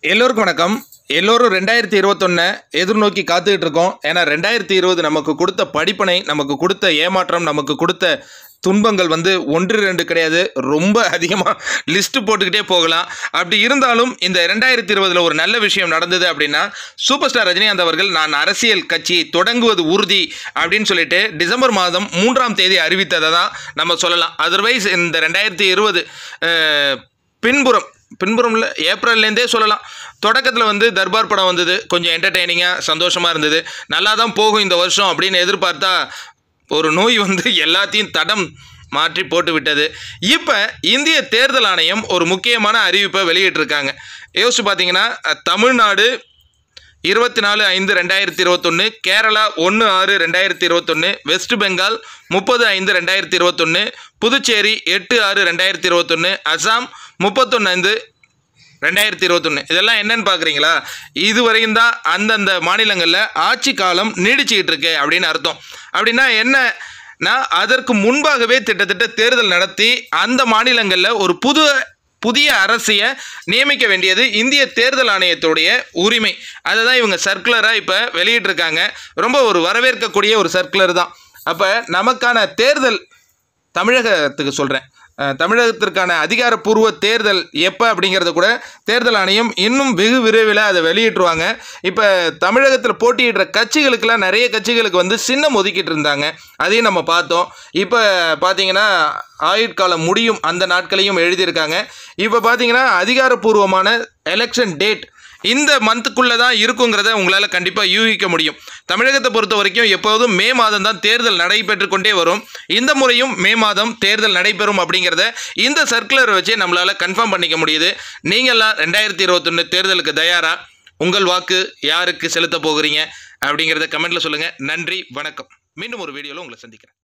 எல்லோருக்கும் வணக்கம் எல்லோரும் ரெண்டாயிரத்தி இருபத்தொன்னை எதிர்நோக்கி காத்துக்கிட்டு இருக்கோம் ஏன்னா ரெண்டாயிரத்தி இருபது நமக்கு கொடுத்த படிப்பனை நமக்கு கொடுத்த ஏமாற்றம் நமக்கு கொடுத்த துன்பங்கள் வந்து ஒன்று ரெண்டு கிடையாது ரொம்ப அதிகமாக லிஸ்ட்டு போட்டுக்கிட்டே போகலாம் அப்படி இருந்தாலும் இந்த ரெண்டாயிரத்தி இருபதில் ஒரு நல்ல விஷயம் நடந்தது அப்படின்னா சூப்பர் ஸ்டார் ரஜினிகாந்த் அவர்கள் நான் அரசியல் கட்சியை தொடங்குவது உறுதி அப்படின்னு சொல்லிட்டு டிசம்பர் மாதம் மூன்றாம் தேதி அறிவித்ததை தான் நம்ம சொல்லலாம் அதர்வைஸ் இந்த ரெண்டாயிரத்தி இருபது பின்புறம் பின்புறம்ல ஏப்ரல்லேருந்தே சொல்லலாம் தொடக்கத்தில் வந்து தர்பார் படம் வந்தது கொஞ்சம் என்டர்டெய்னிங்காக சந்தோஷமாக இருந்தது நல்லா தான் போகும் இந்த வருஷம் அப்படின்னு எதிர்பார்த்தா ஒரு நோய் வந்து எல்லாத்தையும் தடம் மாற்றி போட்டு விட்டது இப்போ இந்திய தேர்தல் ஆணையம் ஒரு முக்கியமான அறிவிப்பை வெளியிட்டிருக்காங்க யோசிச்சு பார்த்தீங்கன்னா அஹ், தமிழ்நாடு இருபத்தி நாலு ஐந்து ரெண்டாயிரத்தி இருபத்தொன்று கேரளா ஒன்று ஆறு ரெண்டாயிரத்தி இருபத்தொன்று வெஸ்ட் பெங்கால் முப்பது ஐந்து ரெண்டாயிரத்தி இருபத்தொன்று புதுச்சேரி எட்டு ஆறு ரெண்டாயிரத்தி இருபத்தொன்று அசாம் முப்பத்தொன்று ஐந்து ரெண்டாயிரத்தி இருபத்தொன்று இதெல்லாம் என்னன்னு பார்க்குறீங்களா இதுவரையும் தான் அந்தந்த மாநிலங்களில் ஆட்சி காலம் நீடிச்சுக்கிட்டு இருக்கு அப்படின்னு அர்த்தம் அப்படின்னா என்னன்னா அதற்கு முன்பாகவே திட்டத்தட்ட தேர்தல் நடத்தி அந்த மாநிலங்களில் ஒரு புது புதிய அரசியை நியமிக்க வேண்டியது இந்திய தேர்தல் ஆணையத்துடைய உரிமை அதை தான் இவங்க சர்க்குலராக இப்போ வெளியிட்டிருக்காங்க ரொம்ப ஒரு வரவேற்கக்கூடிய ஒரு சர்க்குலர் தான் அப்போ நமக்கான தேர்தல் தமிழகத்துக்கு சொல்கிறேன் தமிழகத்திற்கான அதிகாரப்பூர்வ தேர்தல் எப்போ அப்படிங்கிறத கூட தேர்தல் ஆணையம் இன்னும் வெகு விரைவில் அதை வெளியிட்டுருவாங்க இப்போ தமிழகத்தில் போட்டியிடுற கட்சிகளுக்கெல்லாம் நிறைய கட்சிகளுக்கு வந்து சின்னம் ஒதுக்கிட்டு இருந்தாங்க அதையும் நம்ம பார்த்தோம் இப்போ பார்த்தீங்கன்னா ஆயுட்காலம் முடியும் அந்த நாட்களையும் எழுதியிருக்காங்க இப்போ பார்த்தீங்கன்னா அதிகாரப்பூர்வமான எலெக்ஷன் டேட் இந்த மந்த்துக்குள்ளே தான் இருக்குங்கிறத உங்களால் கண்டிப்பாக யூகிக்க முடியும் தமிழகத்தை பொறுத்த வரைக்கும் எப்போதும் மே மாதம் தான் தேர்தல் நடைபெற்று கொண்டே வரும் இந்த முறையும் மே மாதம் தேர்தல் நடைபெறும் அப்படிங்கிறத இந்த சர்க்குலர் வச்சு நம்மளால் கன்ஃபார்ம் பண்ணிக்க முடியுது நீங்கள்லாம் ரெண்டாயிரத்தி இருபத்தொன்று தேர்தலுக்கு தயாரா உங்கள் வாக்கு யாருக்கு செலுத்த போகிறீங்க அப்படிங்கிறத கமெண்ட்டில் சொல்லுங்கள் நன்றி வணக்கம் மீண்டும் ஒரு வீடியோவில் உங்களை சந்திக்கிறேன்